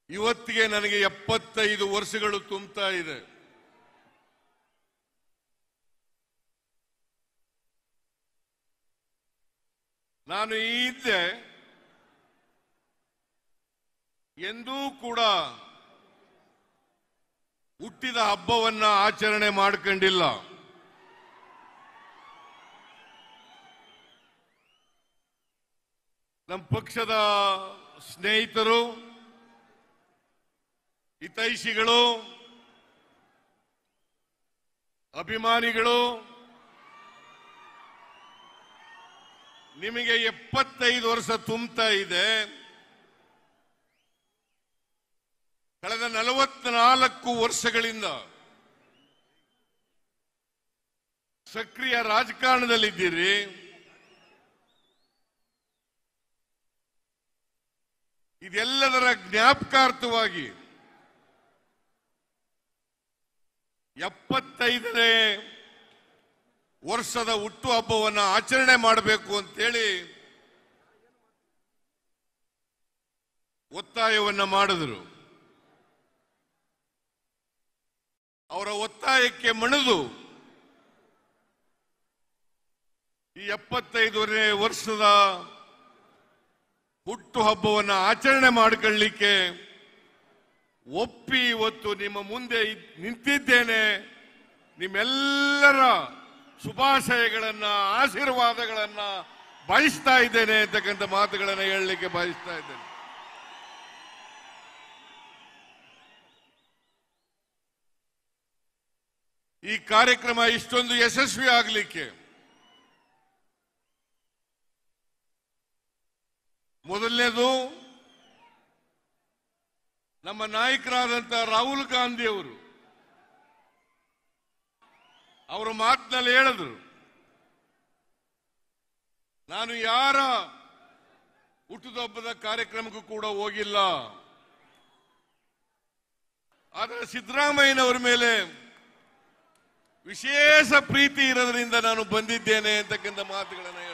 ಇವತ್ತಿಗೆ ನನಗೆ ಎಪ್ಪತ್ತೈದು ವರ್ಷಗಳು ತುಂಬುತ್ತಾ ಇದೆ ನಾನು ಈ ಹಿಂದೆ ಎಂದೂ ಕೂಡ ಹುಟ್ಟಿದ ಹಬ್ಬವನ್ನ ಆಚರಣೆ ಮಾಡ್ಕೊಂಡಿಲ್ಲ ನಮ್ಮ ಪಕ್ಷದ ಸ್ನೇಹಿತರು ಹಿತೈಷಿಗಳು ಅಭಿಮಾನಿಗಳು ನಿಮಗೆ ಎಪ್ಪತ್ತೈದು ವರ್ಷ ತುಂಬುತ್ತಾ ಇದೆ ಕಳೆದ ನಲವತ್ನಾಲ್ಕು ವರ್ಷಗಳಿಂದ ಸಕ್ರಿಯ ರಾಜಕಾರಣದಲ್ಲಿದ್ದೀರಿ ಇದೆಲ್ಲದರ ಜ್ಞಾಪಕಾರ್ಥವಾಗಿ ಎಪ್ಪತ್ತೈದನೇ ವರ್ಷದ ಹುಟ್ಟುಹಬ್ಬವನ್ನು ಆಚರಣೆ ಮಾಡಬೇಕು ಅಂತೇಳಿ ಒತ್ತಾಯವನ್ನ ಮಾಡಿದರು ಅವರ ಒತ್ತಾಯಕ್ಕೆ ಮಣಿದು ಈ ಎಪ್ಪತ್ತೈದನೇ ವರ್ಷದ ಹುಟ್ಟುಹಬ್ಬವನ್ನು ಆಚರಣೆ ಮಾಡಿಕೊಳ್ಳಿಕ್ಕೆ ಒಪ್ಪಿ ಇವತ್ತು ನಿಮ್ಮ ಮುಂದೆ ಇದ್- ನಿಂತಿದ್ದೇನೆ ನಿಮ್ಮೆಲ್ಲರ ಶುಭಾಶಯಗಳನ್ನ ಆಶೀರ್ವಾದಗಳನ್ನ ಬಯಸ್ತಾ ಇದ್ದೇನೆ ಅಂತಕ್ಕಂಥ ಮಾತುಗಳನ್ನ ಹೇಳಲಿಕ್ಕೆ ಬಯಸ್ತಾ ಇದ್ದೇನೆ ಈ ಕಾರ್ಯಕ್ರಮ ಇಷ್ಟೊಂದು ಯಶಸ್ವಿ ಆಗಲಿಕ್ಕೆ ಮೊದಲನೇದು ನಮ್ಮ ನಾಯಕರಾದಂತ ರಾಹುಲ್ ಗಾಂಧಿ ಅವರು ಅವರು ಮಾತಿನಲ್ಲಿ ಹೇಳಿದ್ರು ನಾನು ಯಾರ ಹುಟ್ಟುಹಬ್ಬದ ಕಾರ್ಯಕ್ರಮಕ್ಕೂ ಕೂಡ ಹೋಗಿಲ್ಲ ಆದರೆ ಸಿದ್ದರಾಮಯ್ಯನವರ ಮೇಲೆ ವಿಶೇಷ ಪ್ರೀತಿ ಇರೋದ್ರಿಂದ ನಾನು ಬಂದಿದ್ದೇನೆ ಅಂತಕ್ಕಂಥ ಮಾತುಗಳನ್ನು